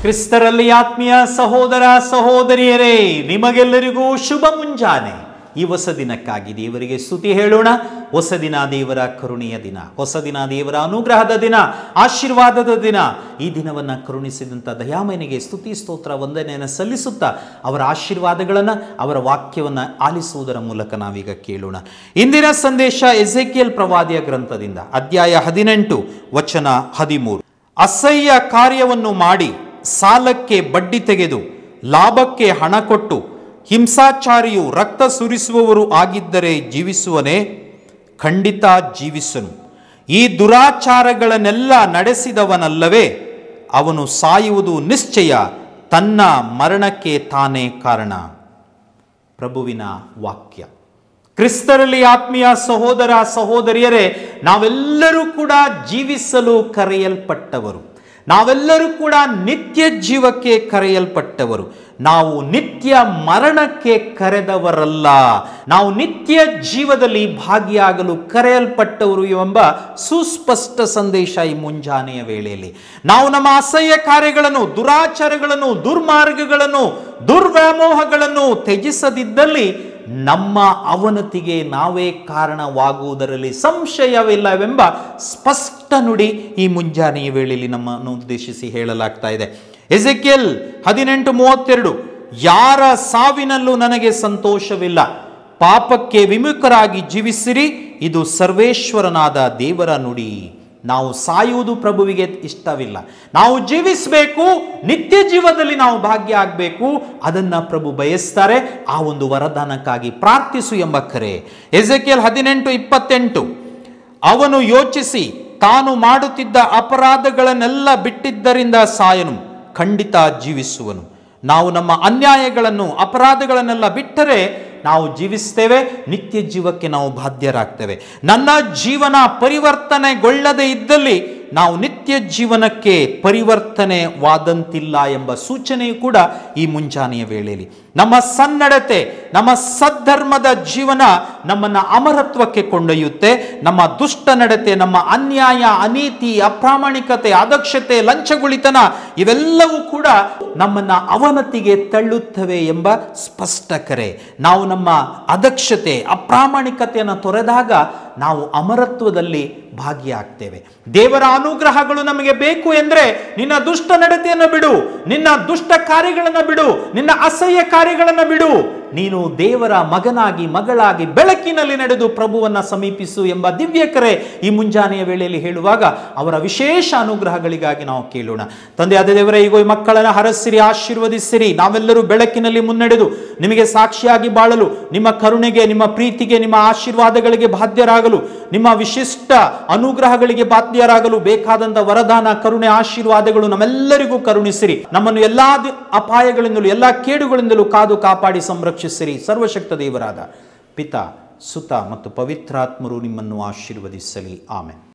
ಕ್ರಿಸ್ತರಲ್ಲಿ ಆತ್ಮೀಯ ಸಹೋದರ ಸಹೋದರಿಯರೇ ನಿಮಗೆಲ್ಲರಿಗೂ ಶುಭ ಮುಂಜಾನೆ ಈ ಹೊಸ ದಿನಕ್ಕಾಗಿ ದೇವರಿಗೆ ಸ್ತುತಿ ಹೇಳೋಣ ಹೊಸ ದಿನ ದೇವರ ಕರುಣೆಯ ದಿನ ಹೊಸ ದಿನ ದೇವರ ಅನುಗ್ರಹದ ದಿನ ಆಶೀರ್ವಾದದ ದಿನ ಈ ದಿನವನ್ನು ಕರುಣಿಸಿದಂಥ ದಯಾಮಯನಿಗೆ ಸ್ತುತಿ ಸ್ತೋತ್ರ ವಂದನೆಯನ್ನು ಸಲ್ಲಿಸುತ್ತಾ ಅವರ ಆಶೀರ್ವಾದಗಳನ್ನು ಅವರ ವಾಕ್ಯವನ್ನು ಆಲಿಸುವುದರ ಮೂಲಕ ನಾವೀಗ ಕೇಳೋಣ ಇಂದಿನ ಸಂದೇಶ ಎಸೆಕಿಯಲ್ ಪ್ರವಾದಿಯ ಗ್ರಂಥದಿಂದ ಅಧ್ಯಾಯ ಹದಿನೆಂಟು ವಚನ ಹದಿಮೂರು ಅಸಹ್ಯ ಕಾರ್ಯವನ್ನು ಮಾಡಿ ಸಾಲಕ್ಕೆ ಬಡ್ಡಿ ತೆಗೆದು ಲಾಭಕ್ಕೆ ಹಣ ಕೊಟ್ಟು ಹಿಂಸಾಚಾರಿಯು ರಕ್ತ ಸುರಿಸುವವರು ಆಗಿದ್ದರೆ ಜೀವಿಸುವನೇ ಖಂಡಿತ ಜೀವಿಸನು ಈ ದುರಾಚಾರಗಳನ್ನೆಲ್ಲ ನಡೆಸಿದವನಲ್ಲವೇ ಅವನು ಸಾಯುವುದು ನಿಶ್ಚಯ ತನ್ನ ಮರಣಕ್ಕೆ ತಾನೇ ಕಾರಣ ಪ್ರಭುವಿನ ವಾಕ್ಯ ಕ್ರಿಸ್ತರಲ್ಲಿ ಆತ್ಮೀಯ ಸಹೋದರ ಸಹೋದರಿಯರೇ ನಾವೆಲ್ಲರೂ ಕೂಡ ಜೀವಿಸಲು ಕರೆಯಲ್ಪಟ್ಟವರು ನಾವೆಲ್ಲರೂ ಕೂಡ ನಿತ್ಯ ಜೀವಕ್ಕೆ ಕರೆಯಲ್ಪಟ್ಟವರು ನಾವು ನಿತ್ಯ ಮರಣಕ್ಕೆ ಕರೆದವರಲ್ಲ ನಾವು ನಿತ್ಯ ಜೀವದಲ್ಲಿ ಭಾಗಿಯಾಗಲು ಕರೆಯಲ್ಪಟ್ಟವರು ಎಂಬ ಸುಸ್ಪಷ್ಟ ಸಂದೇಶ ಈ ಮುಂಜಾನೆಯ ವೇಳೆಯಲ್ಲಿ ನಾವು ನಮ್ಮ ಅಸಹ್ಯ ಕಾರ್ಯಗಳನ್ನು ದುರಾಚಾರಗಳನ್ನು ದುರ್ಮಾರ್ಗಗಳನ್ನು ದುರ್ವ್ಯಾಮೋಹಗಳನ್ನು ತ್ಯಜಿಸದಿದ್ದಲ್ಲಿ ನಮ್ಮ ಅವನತಿಗೆ ನಾವೇ ಕಾರಣವಾಗುವುದರಲ್ಲಿ ಸಂಶಯವಿಲ್ಲವೆಂಬ ಸ್ಪಷ್ಟ ನುಡಿ ಈ ಮುಂಜಾನೆಯ ವೇಳೆಯಲ್ಲಿ ನಮ್ಮನ್ನು ಉದ್ದೇಶಿಸಿ ಹೇಳಲಾಗ್ತಾ ಇದೆ ಎಸೆಕೆಲ್ ಹದಿನೆಂಟು ಮೂವತ್ತೆರಡು ಯಾರ ಸಾವಿನಲ್ಲೂ ನನಗೆ ಸಂತೋಷವಿಲ್ಲ ಪಾಪಕ್ಕೆ ವಿಮುಖರಾಗಿ ಜೀವಿಸಿರಿ ಇದು ಸರ್ವೇಶ್ವರನಾದ ದೇವರ ನುಡಿ ನಾವು ಸಾಯುವುದು ಪ್ರಭುವಿಗೆ ಇಷ್ಟವಿಲ್ಲ ನಾವು ಜೀವಿಸಬೇಕು ನಿತ್ಯ ಜೀವದಲ್ಲಿ ನಾವು ಭಾಗ್ಯ ಆಗಬೇಕು ಅದನ್ನ ಪ್ರಭು ಬಯಸ್ತಾರೆ ಆ ಒಂದು ವರದಾನಕ್ಕಾಗಿ ಪ್ರಾರ್ಥಿಸು ಎಂಬ ಕರೆ ಎಜೆಕೆಲ್ ಹದಿನೆಂಟು ಇಪ್ಪತ್ತೆಂಟು ಅವನು ಯೋಚಿಸಿ ತಾನು ಮಾಡುತ್ತಿದ್ದ ಅಪರಾಧಗಳನ್ನೆಲ್ಲ ಬಿಟ್ಟಿದ್ದರಿಂದ ಸಾಯನು ಖಂಡಿತ ಜೀವಿಸುವನು ನಾವು ನಮ್ಮ ಅನ್ಯಾಯಗಳನ್ನು ಅಪರಾಧಗಳನ್ನೆಲ್ಲ ಬಿಟ್ಟರೆ ನಾವು ಜೀವಿಸ್ತೇವೆ ನಿತ್ಯ ಜೀವಕ್ಕೆ ನಾವು ಬಾಧ್ಯರಾಗ್ತೇವೆ ನನ್ನ ಜೀವನ ಪರಿವರ್ತನೆಗೊಳ್ಳದೇ ಇದ್ದಲ್ಲಿ ನಾವು ನಿತ್ಯ ಜೀವನಕ್ಕೆ ಪರಿವರ್ತನೆವಾದಂತಿಲ್ಲ ಎಂಬ ಸೂಚನೆಯು ಕೂಡ ಈ ಮುಂಜಾನೆಯ ವೇಳೆಯಲ್ಲಿ ನಮ್ಮ ಸನ್ನಡತೆ ನಮ್ಮ ಸದ್ಧರ್ಮದ ಜೀವನ ನಮ್ಮನ್ನು ಅಮರತ್ವಕ್ಕೆ ಕೊಂಡೊಯ್ಯುತ್ತೆ ನಮ್ಮ ದುಷ್ಟ ನಡತೆ ನಮ್ಮ ಅನ್ಯಾಯ ಅನೀತಿ ಅಪ್ರಾಮಾಣಿಕತೆ ಅದಕ್ಷತೆ ಲಂಚಗುಳಿತನ ಇವೆಲ್ಲವೂ ಕೂಡ ನಮ್ಮನ್ನ ಅವನತಿಗೆ ತಳ್ಳುತ್ತವೆ ಎಂಬ ಸ್ಪಷ್ಟ ಕರೆ ನಾವು ನಮ್ಮ ಅದಕ್ಷತೆ ಅಪ್ರಾಮಾಣಿಕತೆಯನ್ನು ತೊರೆದಾಗ ನಾವು ಅಮರತ್ವದಲ್ಲಿ ಭಾಗಿಯಾಗ್ತೇವೆ ದೇವರ ಅನುಗ್ರಹಗಳು ನಮಗೆ ಬೇಕು ಎಂದ್ರೆ ನಿನ್ನ ದುಷ್ಟ ನಡತೆಯನ್ನು ಬಿಡು ನಿನ್ನ ದುಷ್ಟ ಕಾರ್ಯಗಳನ್ನು ಬಿಡು ನಿನ್ನ ಅಸಹ್ಯ ಕಾರ್ಯಗಳನ್ನು ಬಿಡು ನೀನು ದೇವರ ಮಗನಾಗಿ ಮಗಳಾಗಿ ಬೆಳಕಿನಲ್ಲಿ ನಡೆದು ಪ್ರಭುವನ್ನ ಸಮೀಪಿಸು ಎಂಬ ದಿವ್ಯ ಕರೆ ಈ ಮುಂಜಾನೆಯ ವೇಳೆಯಲ್ಲಿ ಹೇಳುವಾಗ ಅವರ ವಿಶೇಷ ಅನುಗ್ರಹಗಳಿಗಾಗಿ ನಾವು ಕೇಳೋಣ ತಂದೆ ಅದೇ ದೇವರ ಈಗ ಈ ಮಕ್ಕಳನ್ನ ಹರಸಿರಿ ಆಶೀರ್ವದಿಸಿರಿ ನಾವೆಲ್ಲರೂ ಬೆಳಕಿನಲ್ಲಿ ಮುನ್ನಡೆದು ನಿಮಗೆ ಸಾಕ್ಷಿಯಾಗಿ ಬಾಳಲು ನಿಮ್ಮ ಕರುಣೆಗೆ ನಿಮ್ಮ ಪ್ರೀತಿಗೆ ನಿಮ್ಮ ಆಶೀರ್ವಾದಗಳಿಗೆ ಬಾಧ್ಯರಾಗಲು ನಿಮ್ಮ ವಿಶಿಷ್ಟ ಅನುಗ್ರಹಗಳಿಗೆ ಬಾಧ್ಯರಾಗಲು ಬೇಕಾದಂತ ವರದಾನ ಕರುಣೆ ಆಶೀರ್ವಾದಗಳು ನಮ್ಮೆಲ್ಲರಿಗೂ ಕರುಣಿಸಿರಿ ನಮ್ಮನ್ನು ಎಲ್ಲಾ ದಿ- ಅಪಾಯಗಳಿಂದಲೂ ಎಲ್ಲಾ ಕೇಡುಗಳಿಂದಲೂ ಕಾದು ಕಾಪಾಡಿ ಸಂರಕ್ಷಿಸಿರಿ ಸರ್ವಶಕ್ತ ದೇವರಾದ ಪಿತ ಸುತ ಮತ್ತು ಪವಿತ್ರಾತ್ಮರು ನಿಮ್ಮನ್ನು ಆಶೀರ್ವದಿಸಲಿ ಆಮೆನ್